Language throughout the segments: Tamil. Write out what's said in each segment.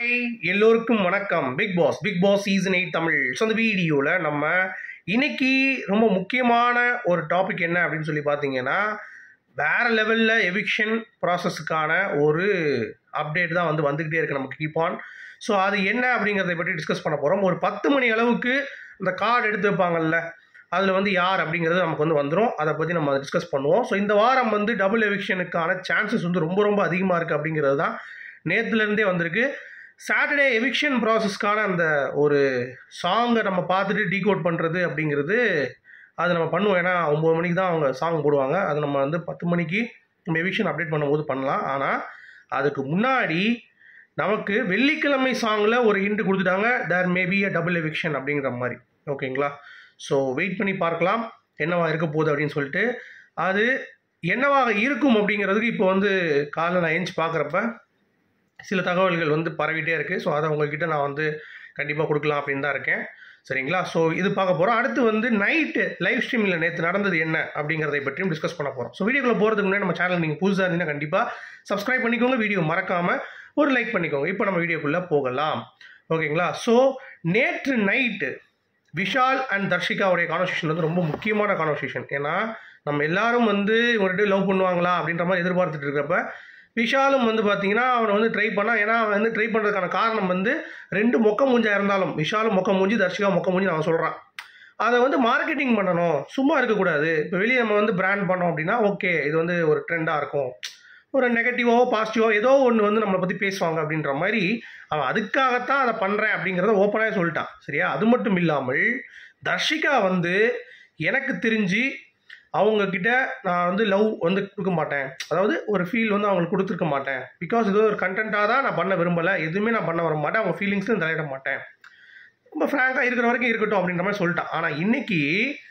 ஹாய் எல்லோருக்கும் வணக்கம் big boss big boss season eight Tamil so அந்த வீடியோவில் நம்ம இன்னைக்கு ரொம்ப முக்கியமான ஒரு டாபிக் என்ன அப்படின்னு சொல்லி பார்த்தீங்கன்னா வேற லெவலில் எவிக்ஷன் ப்ராசஸுக்கான ஒரு அப்டேட் தான் வந்து வந்துக்கிட்டே இருக்கு நமக்கு கீப் ஆன் ஸோ அது என்ன அப்படிங்கிறத பற்றி டிஸ்கஸ் பண்ண போகிறோம் ஒரு பத்து மணி அளவுக்கு இந்த கார்டு எடுத்து வைப்பாங்கல்ல அதில் வந்து யார் அப்படிங்கிறது நமக்கு வந்து வந்துடும் அதை பற்றி நம்ம டிஸ்கஸ் பண்ணுவோம் ஸோ இந்த வாரம் வந்து டபுள் எவிக்ஷனுக்கான சான்சஸ் வந்து ரொம்ப ரொம்ப அதிகமாக இருக்குது அப்படிங்கிறது தான் நேற்றுலேருந்தே வந்திருக்கு சாட்டர்டே எவிக்ஷன் ப்ராசஸ்க்கான அந்த ஒரு சாங்கை நம்ம பார்த்துட்டு டீகோட் பண்ணுறது அப்படிங்கிறது அது நம்ம பண்ணுவோம் ஏன்னா ஒம்பது மணிக்கு தான் அவங்க சாங் போடுவாங்க அது நம்ம வந்து பத்து மணிக்கு நம்ம எவிக்ஷன் அப்டேட் பண்ணும்போது பண்ணலாம் ஆனால் அதுக்கு முன்னாடி நமக்கு வெள்ளிக்கிழமை சாங்கில் ஒரு ஹிண்ட் கொடுத்துட்டாங்க there maybe uh double eviction அப்படிங்கிற மாதிரி ஓகேங்களா ஸோ வெயிட் பண்ணி பார்க்கலாம் என்னவா இருக்க போகுது அப்படின்னு சொல்லிட்டு அது என்னவாக இருக்கும் அப்படிங்கிறதுக்கு இப்போ வந்து காலைல நான் ஏஞ்சி பார்க்குறப்ப சில தகவல்கள் வந்து பரவிட்டே இருக்குது ஸோ அதை உங்ககிட்ட நான் வந்து கண்டிப்பாக கொடுக்கலாம் அப்படின்னு தான் இருக்கேன் சரிங்களா ஸோ இது பார்க்க போகிறோம் அடுத்து வந்து நைட்டு லைவ் ஸ்ட்ரீமில் நேற்று நடந்தது என்ன அப்படிங்கிறதை பற்றியும் டிஸ்கஸ் பண்ண போகிறோம் ஸோ வீடியோக்குள்ள போகிறதுக்கு முன்னாடி நம்ம சேனல் நீங்கள் புதுசாக இருந்தீங்கன்னா கண்டிப்பாக சப்ஸ்கிரைப் பண்ணிக்கோங்க வீடியோ மறக்காமல் ஒரு லைக் பண்ணிக்கோங்க இப்போ நம்ம வீடியோக்குள்ளே போகலாம் ஓகேங்களா ஸோ நேற்று நைட்டு விஷால் அண்ட் தர்ஷிகாவுடைய கான்வர்சேஷன் வந்து ரொம்ப முக்கியமான கான்வர்சேஷன் ஏன்னா நம்ம எல்லாரும் வந்து இவங்கள்ட்ட லவ் பண்ணுவாங்களா அப்படின்ற மாதிரி எதிர்பார்த்துட்டு இருக்கிறப்ப விஷாலும் வந்து பார்த்தீங்கன்னா அவனை வந்து ட்ரை பண்ணால் ஏன்னா அவன் வந்து ட்ரை பண்ணுறதுக்கான காரணம் வந்து ரெண்டு மொக்க மூஞ்சா இருந்தாலும் விஷாலும் மொக்க மூஞ்சி தர்ஷிகா மொக்க மூஞ்சி அவன் சொல்கிறான் அதை வந்து மார்க்கெட்டிங் பண்ணணும் சும்மா இருக்கக்கூடாது இப்போ வெளியே நம்ம வந்து பிராண்ட் பண்ணோம் அப்படின்னா ஓகே இது வந்து ஒரு ட்ரெண்டாக இருக்கும் ஒரு நெகட்டிவாவோ பாசிட்டிவாவோ ஏதோ ஒன்று வந்து நம்மளை பற்றி பேசுவாங்க அப்படின்ற மாதிரி அவன் அதுக்காகத்தான் அதை பண்ணுறேன் அப்படிங்கிறத ஓப்பனாக சொல்லிட்டான் சரியா அது மட்டும் இல்லாமல் தர்ஷிகா வந்து எனக்கு தெரிஞ்சு அவங்க கிட்ட நான் வந்து லவ் வந்து கொடுக்க மாட்டேன் அதாவது ஒரு ஃபீல் வந்து அவங்களுக்கு கொடுத்துருக்க மாட்டேன் பிகாஸ் இது ஒரு கண்டென்ட்டாக தான் நான் பண்ண விரும்பலை எதுவுமே நான் பண்ண வர மாட்டேன் அவங்க ஃபீலிங்ஸும் தலையிட மாட்டேன் ரொம்ப ஃப்ராங்காக இருக்கிற வரைக்கும் இருக்கட்டும் அப்படின்ற மாதிரி சொல்லிட்டான் ஆனால் இன்னைக்கு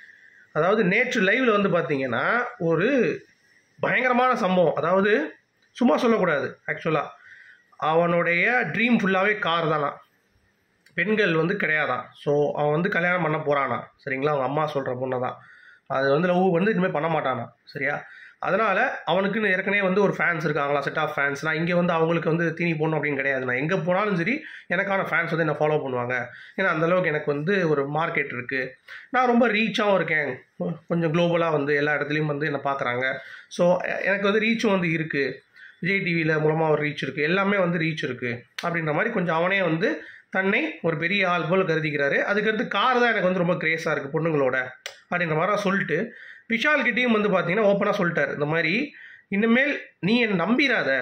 அதாவது நேற்று லைவில் வந்து பார்த்தீங்கன்னா ஒரு பயங்கரமான சம்பவம் அதாவது சும்மா சொல்லக்கூடாது ஆக்சுவலாக அவனுடைய ட்ரீம் ஃபுல்லாகவே கார் தானா பெண்கள் வந்து கிடையாதான் ஸோ அவன் வந்து கல்யாணம் பண்ண போகிறானா சரிங்களா அவங்க அம்மா சொல்கிற பொண்ணை தான் அது வந்து லவ் வந்து இனிமேல் பண்ண மாட்டானா சரியா அதனால் அவனுக்குன்னு ஏற்கனவே வந்து ஒரு ஃபேன்ஸ் இருக்காங்களா செட் ஆஃப் ஃபேன்ஸ் நான் இங்கே வந்து அவங்களுக்கு வந்து தீனி போடணும் அப்படின்னு கிடையாது நான் எங்கே போனாலும் சரி எனக்கான ஃபேன்ஸ் வந்து என்னை ஃபாலோ பண்ணுவாங்க ஏன்னா அந்தளவுக்கு எனக்கு வந்து ஒரு மார்க்கெட் இருக்குது நான் ரொம்ப ரீச்சாகவும் இருக்கேன் கொஞ்சம் குளோபலாக வந்து எல்லா இடத்துலையும் வந்து என்னை பார்க்குறாங்க ஸோ எனக்கு வந்து ரீச்சும் வந்து இருக்குது விஜய் டிவியில் மூலமாக ஒரு ரீச் இருக்குது எல்லாமே வந்து ரீச் இருக்குது அப்படின்ற மாதிரி கொஞ்சம் அவனே வந்து தன்னை ஒரு பெரிய ஆள் போல் கருதிக்கிறாரு அதுக்கடுத்து கார் தான் எனக்கு வந்து ரொம்ப கிரேஸாக இருக்குது பொண்ணுங்களோட அப்படின்ற மாதிரி சொல்லிட்டு விஷால் கிட்டேயும் வந்து பார்த்தீங்கன்னா ஓப்பனாக சொல்லிட்டார் இந்த மாதிரி இனிமேல் நீ என்னை நம்பிடாத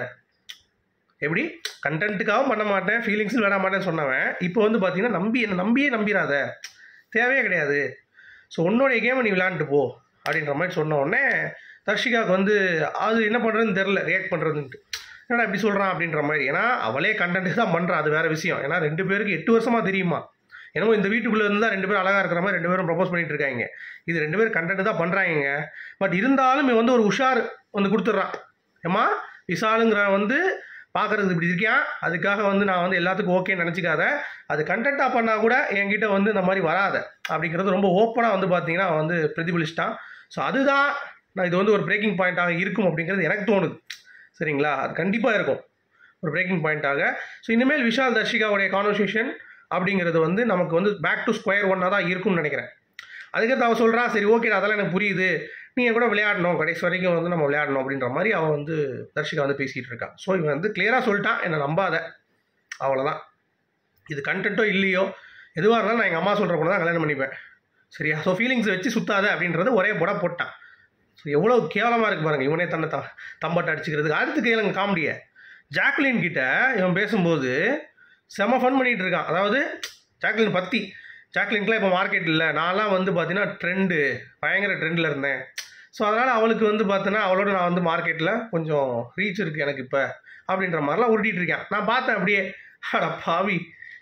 எப்படி கண்டென்ட்டுக்காகவும் பண்ண மாட்டேன் ஃபீலிங்ஸும் விட மாட்டேன்னு சொன்னவன் இப்போ வந்து பார்த்தீங்கன்னா நம்பி என்னை நம்பியே நம்பிடாத தேவையே கிடையாது ஸோ உன்னோடைய கேமை நீ விளையாண்டுட்டு போ அப்படின்ற மாதிரி சொன்ன உடனே தர்ஷிகாவுக்கு வந்து அது என்ன பண்ணுறதுன்னு தெரில ரியாக்ட் பண்ணுறதுன்ட்டு என்னடா இப்படி சொல்கிறான் அப்படின்ற மாதிரி ஏன்னா அவளே கண்டென்ட் தான் பண்ணுறா அது வேறு விஷயம் ஏன்னா ரெண்டு பேருக்கு எட்டு வருஷமாக தெரியுமா என்னமோ இந்த வீட்டுக்குள்ளே இருந்தால் ரெண்டு பேரும் அழகாக இருக்கிற மாதிரி ரெண்டு பேரும் ப்ரப்போஸ் பண்ணிட்டு இருக்காங்க இது ரெண்டு பேரும் கண்டென்ட் தான் பண்ணுறாங்க பட் இருந்தாலும் இவன் வந்து ஒரு உஷார் வந்து கொடுத்துட்றான் ஏமா விசாலுங்கிற வந்து பார்க்குறதுக்கு இப்படி இருக்கியான் அதுக்காக வந்து நான் வந்து எல்லாத்துக்கும் ஓகேன்னு நினச்சிக்காத அது கண்டென்ட்டாக பண்ணால் கூட என்கிட்ட வந்து இந்த மாதிரி வராத அப்படிங்கிறது ரொம்ப ஓப்பனாக வந்து பார்த்தீங்கன்னா அவன் வந்து பிரதிபலிச்சிட்டான் ஸோ அதுதான் நான் இது வந்து ஒரு பிரேக்கிங் பாயிண்ட்டாக இருக்கும் அப்படிங்கிறது எனக்கு தோணுது சரிங்களா அது கண்டிப்பாக இருக்கும் ஒரு பிரேக்கிங் பாயிண்ட்டாக ஸோ இனிமேல் விஷால் தர்ஷிகாவுடைய கான்வர்சேஷன் அப்படிங்கிறது வந்து நமக்கு வந்து பேக் டு ஸ்கொயர் ஒன்னாக தான் இருக்கும்னு நினைக்கிறேன் அதுக்கடுத்து அவன் சொல்கிறான் சரி ஓகே அதெல்லாம் எனக்கு புரியுது நீங்கள் கூட விளையாடணும் கடைசி வரைக்கும் வந்து நம்ம விளையாடணும் அப்படின்ற மாதிரி அவன் வந்து தர்ஷிகா வந்து பேசிகிட்டு இருக்கான் ஸோ இவன் வந்து கிளியராக சொல்லிட்டான் என்னை நம்பாத அவ்வளோதான் இது கண்டென்ட்டோ இல்லையோ எதுவாக இருந்தாலும் நான் எங்கள் அம்மா சொல்கிற பொண்ணு தான் கல்யாணம் பண்ணிப்பேன் சரியா ஸோ ஃபீலிங்ஸ் வச்சு சுத்தாத அப்படின்றது ஒரே புட போட்டான் ஸோ எவ்வளோ கேவலமாக இருக்குது பாருங்கள் இவனே தன்னை த தம்பட்டை அடிச்சுக்கிறதுக்கு அடுத்து கேளுங்க காமெடியை ஜாக்லின் கிட்ட இவன் பேசும்போது செம ஃபன் பண்ணிகிட்டு இருக்கான் அதாவது ஜாக்லின் பற்றி ஜாக்லின்க்குலாம் இப்போ மார்க்கெட் இல்லை நான்லாம் வந்து பார்த்தீங்கன்னா ட்ரெண்டு பயங்கர ட்ரெண்டில் இருந்தேன் ஸோ அதனால் அவளுக்கு வந்து பார்த்தீங்கன்னா அவளோட நான் வந்து மார்க்கெட்டில் கொஞ்சம் ரீச் இருக்குது எனக்கு இப்போ அப்படின்ற மாதிரிலாம் உருட்டிகிட்டு இருக்கேன் நான் பார்த்தேன் அப்படியே அட பாவி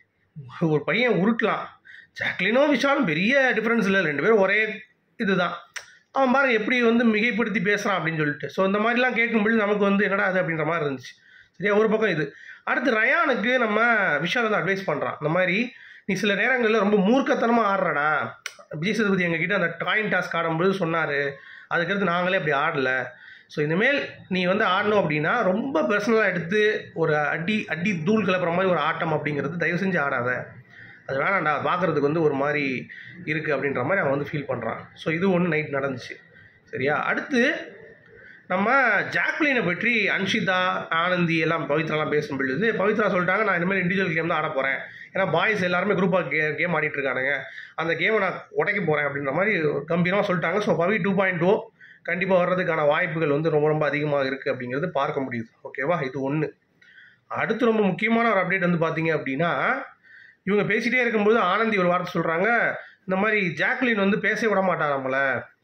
ஒரு பையன் உருட்டலாம் ஜாக்லினும் விஷாலும் பெரிய டிஃப்ரென்ஸ் இல்லை ரெண்டு பேரும் ஒரே இதுதான் அவன் பாருங்க எப்படி வந்து மிகைப்படுத்தி பேசுகிறான் அப்படின்னு சொல்லிட்டு ஸோ இந்த மாதிரிலாம் கேட்கும்போது நமக்கு வந்து என்னடா அது அப்படின்ற மாதிரி இருந்துச்சு சரியா ஒரு பக்கம் இது அடுத்து ரயானுக்கு நம்ம விஷால் வந்து அட்வைஸ் பண்ணுறான் இந்த மாதிரி நீ சில நேரங்களில் ரொம்ப மூர்க்கத்தனமாக ஆடுறடா விஜய் சேதுபதி எங்ககிட்ட அந்த டாயின் டாஸ்க் ஆடும்போது சொன்னார் அதுக்கடுத்து நாங்களே அப்படி ஆடலை ஸோ இனிமேல் நீ வந்து ஆடணும் அப்படின்னா ரொம்ப பர்சனலாக எடுத்து ஒரு அடி அடி தூள் கிளப்புற மாதிரி ஒரு ஆட்டம் அப்படிங்கிறது தயவு செஞ்சு ஆடாத அது வேணாம்டா பார்க்குறதுக்கு வந்து ஒரு மாதிரி இருக்குது அப்படின்ற மாதிரி அவன் வந்து ஃபீல் பண்ணுறான் ஸோ இது ஒன்று நைட் நடந்துச்சு சரியா அடுத்து நம்ம ஜாக்லினை பற்றி அன்ஷிதா ஆனந்தி எல்லாம் பவித்ராலாம் பேசும் பொழுது பவித்ரா சொல்லிட்டாங்க நான் இனிமேல் இண்டிவிஜுவல் கேம் தான் ஆட போகிறேன் ஏன்னா பாய்ஸ் எல்லாருமே குரூப்பாக கே கேம் ஆடிட்டு இருக்கானுங்க அந்த கேமை நான் உடைக்க போகிறேன் அப்படின்ற மாதிரி கம்பீரமாக சொல்லிட்டாங்க so Pavi to point two கண்டிப்பாக வர்றதுக்கான வாய்ப்புகள் வந்து ரொம்ப ரொம்ப அதிகமாக இருக்குது அப்படிங்கிறது பார்க்க முடியுது ஓகேவா இது ஒன்று அடுத்து ரொம்ப முக்கியமான ஒரு அப்டேட் வந்து பார்த்தீங்க அப்படின்னா இவங்க பேசிகிட்டே இருக்கும்போது ஆனந்தி ஒரு வார்த்தை சொல்கிறாங்க இந்த மாதிரி ஜாக்லின் வந்து பேச விட மாட்டா நம்மளை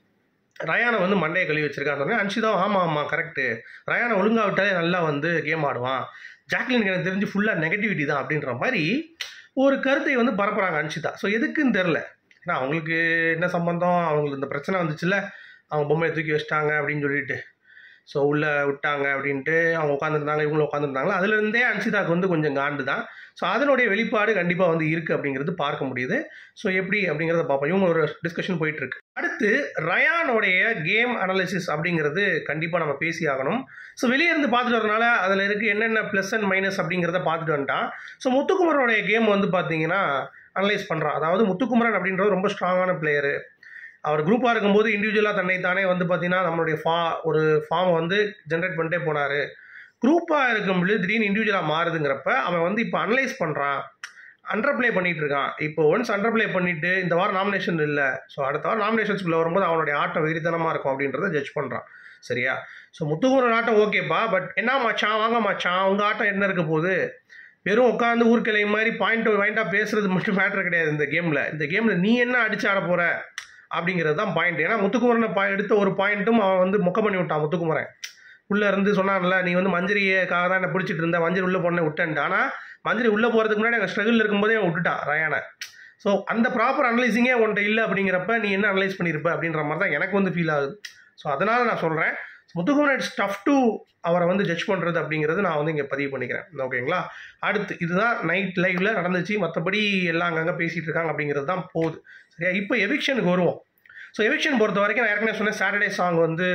ரயானை வந்து மண்டையை கழுவி வச்சிருக்கான்னு சொன்னேன் அன்ஷிதா ஆமாம் ஆமாம் கரெக்டு ரயானை ஒழுங்கா விட்டாலே நல்லா வந்து கேம் ஆடுவான் ஜாக்லினுக்கு எனக்கு தெரிஞ்சு ஃபுல்லாக நெகட்டிவிட்டி தான் அப்படின்ற மாதிரி ஒரு கருத்தை வந்து பரப்புறாங்க அன்ஷிதா ஸோ எதுக்குன்னு தெரில ஏன்னா அவங்களுக்கு என்ன சம்பந்தம் அவங்களுக்கு இந்த பிரச்சனை வந்துச்சுல்ல அவங்க பொம்மையை தூக்கி வச்சிட்டாங்க அப்படின்னு சொல்லிட்டு ஸோ உள்ளே விட்டாங்க அப்படின்ட்டு அவங்க உட்காந்துருந்தாங்க இவங்களும் உட்காந்துருந்தாங்களா அதுலேருந்தே அன்ஷிதாக்கு வந்து கொஞ்சம் காண்டு தான் ஸோ அதனுடைய வெளிப்பாடு கண்டிப்பாக வந்து இருக்குது அப்படிங்கிறது பார்க்க முடியுது ஸோ எப்படி அப்படிங்கிறத பார்ப்போம் இவங்க ஒரு டிஸ்கஷன் போயிட்டுருக்கு அடுத்து ரயானுடைய கேம் அனாலிசிஸ் அப்படிங்கிறது கண்டிப்பாக நம்ம பேசி ஆகணும் ஸோ வெளியே இருந்து பார்த்துட்டு வரனால அதில் இருக்க என்னென்ன ப்ளஸ் அண்ட் மைனஸ் அப்படிங்கிறத பார்த்துட்டு வந்துட்டான் ஸோ முத்துக்குமரனுடைய கேம் வந்து பார்த்தீங்கன்னா அனலைஸ் பண்ணுறான் அதாவது முத்துக்குமரன் அப்படின்றது ரொம்ப ஸ்ட்ராங்கான பிளேயரு அவர் குரூப்பாக இருக்கும்போது இண்டிவிஜுவலாக தன்னை தானே வந்து பார்த்தீங்கன்னா நம்மளுடைய ஃபா ஒரு ஃபார்மை வந்து ஜென்ரேட் பண்ணிட்டே போனார் குரூப்பாக இருக்கும்பொழுது திடீர்னு இண்டிவிஜுவலாக மாறுதுங்கிறப்ப அவன் வந்து இப்போ அனலைஸ் பண்ணுறான் அண்டர் ப்ளே பண்ணிட்டு இருக்கான் இப்போ ஒன்ஸ் அண்டர் ப்ளே பண்ணிட்டு இந்த வாரம் நாமினேஷன் இல்லை ஸோ அடுத்த வாரம் நாமினேஷன்ஸ்குள்ளே வரும்போது அவனுடைய ஆட்டம் வெறித்தனமாக இருக்கும் அப்படின்றத ஜட்ஜ் பண்ணுறான் சரியா ஸோ முத்துக்குமரன் ஆட்டம் ஓகேப்பா பட் என்ன மச்சான் வாங்க மச்சான் உங்கள் ஆட்டம் என்ன இருக்க போகுது வெறும் உட்காந்து ஊர்க்கிளை மாதிரி பாயிண்ட் பாயிண்டாக பேசுறது மட்டும் மேட்ரு கிடையாது இந்த கேமில் இந்த கேமில் நீ என்ன அடிச்சு ஆட போகிற அப்படிங்கிறது தான் பாயிண்ட் ஏன்னா முத்துக்குமரனை பா எடுத்த ஒரு பாயிண்ட்டும் அவன் வந்து மொக்க பண்ணி விட்டான் முத்துக்குமரன் உள்ளே இருந்து சொன்னான்ல நீ வந்து மஞ்சரிக்காக தான் என்ன பிடிச்சிட்டு இருந்த மஞ்சரி உள்ளே பொண்ணை விட்டேன்ட்டு ஆனால் மஞ்சரி உள்ளே போகிறதுக்கு முன்னாடி அங்கே ஸ்ட்ரகிள் இருக்கும்போதே அவன் விட்டுட்டான் ரயானை ஸோ அந்த ப்ராப்பர் அனலைசிங்கே உன்ட்ட இல்லை அப்படிங்கிறப்ப நீ என்ன அனலைஸ் பண்ணியிருப்ப அப்படின்ற மாதிரி தான் எனக்கு வந்து ஃபீல் ஆகுது ஸோ அதனால் நான் சொல்கிறேன் முத்துக்குமரன் இட்ஸ் டஃப் டு அவரை வந்து ஜட்ஜ் பண்ணுறது அப்படிங்கிறது நான் வந்து இங்கே பதிவு பண்ணிக்கிறேன் ஓகேங்களா அடுத்து இதுதான் நைட் லைவ்ல நடந்துச்சு மற்றபடி எல்லாம் அங்கங்கே பேசிகிட்டு இருக்காங்க அப்படிங்கிறது தான் போகுது சரியா இப்போ எவிக்ஷனுக்கு வருவோம் ஸோ எவிக்ஷன் பொறுத்த வரைக்கும் நான் ஏற்கனவே சொன்னேன் சாட்டர்டே சாங் வந்து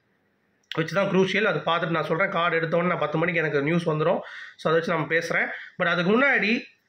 வச்சு தான் க்ரூஷியல் அது பார்த்துட்டு நான் சொல்கிறேன் கார்டு எடுத்தோன்னே நான் பத்து மணிக்கு எனக்கு நியூஸ் வந்துடும் ஸோ அதை வச்சு நம்ம பேசுகிறேன் பட் அதுக்கு முன்னாடி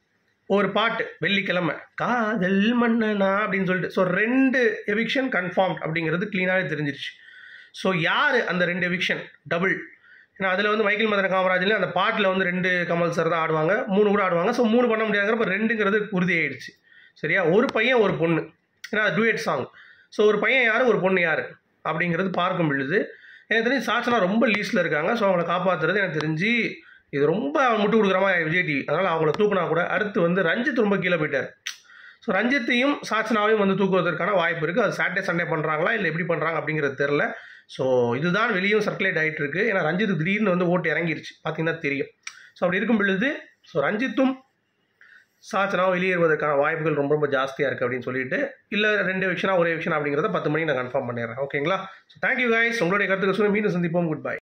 ஒரு பாட்டு வெள்ளிக்கிழமை காதல் மன்னனா அப்படின்னு சொல்லிட்டு ஸோ ரெண்டு எவிக்ஷன் கன்ஃபார்ம் அப்படிங்கிறது க்ளீனாகவே தெரிஞ்சிருச்சு ஸோ யார் அந்த ரெண்டு எவிக்ஷன் டபுள் ஏன்னா அதில் வந்து மைக்கேல் மதன காமராஜ்லேயும் அந்த பாட்டில் வந்து ரெண்டு கமல் சார் தான் ஆடுவாங்க மூணு கூட ஆடுவாங்க ஸோ மூணு பண்ண முடியாதுங்கிறப்ப ரெண்டுங்கிறது உறுதியாயிடுச்சு சரியா ஒரு பையன் ஒரு பொண்ணு ஏன்னா அது டூயட் சாங் ஸோ ஒரு பையன் யார் ஒரு பொண்ணு யார் அப்படிங்கிறது பார்க்கும் பொழுது எனக்கு தெரிஞ்சு சாச்சனா ரொம்ப லீஸ்டில் இருக்காங்க ஸோ அவங்கள காப்பாற்றுறது எனக்கு தெரிஞ்சு இது ரொம்ப அவன் முட்டு கொடுக்குற மாதிரி விஜய் டிவி அதனால் அவங்கள தூக்குனா கூட அடுத்து வந்து ரஞ்சித் ரொம்ப கீழே போயிட்டார் ஸோ ரஞ்சித்தையும் சாச்சனாவையும் வந்து தூக்குவதற்கான வாய்ப்பு இருக்குது அது சாட்டர்டே சண்டே பண்ணுறாங்களா இல்லை எப்படி பண்ணுறாங்க அப்படிங்கிறது தெரில ஸோ இதுதான் வெளியும் சர்க்குலேட் ஆகிட்டு இருக்கு ஏன்னா ரஞ்சித் திடீர்னு வந்து ஓட்டு இறங்கிருச்சு பார்த்தீங்கன்னா தெரியும் ஸோ அப்படி இருக்கும் பொழுது ஸோ ரஞ்சித்தும் சாச்சனாவும் வெளியேறுவதற்கான வாய்ப்புகள் ரொம்ப ரொம்ப ஜாஸ்தியாக இருக்குது அப்படின்னு சொல்லிட்டு இல்லை ரெண்டு விஷயம் ஒரே விஷயம் அப்படிங்கிறத பத்து மணிக்கு நான் கன்ஃபார்ம் பண்ணிடுறேன் ஓகேங்களா ஸோ தேங்க்யூ கைஸ் உங்களுடைய கருத்துக்கள் சொல்லி மீண்டும் சந்திப்போம் குட் பை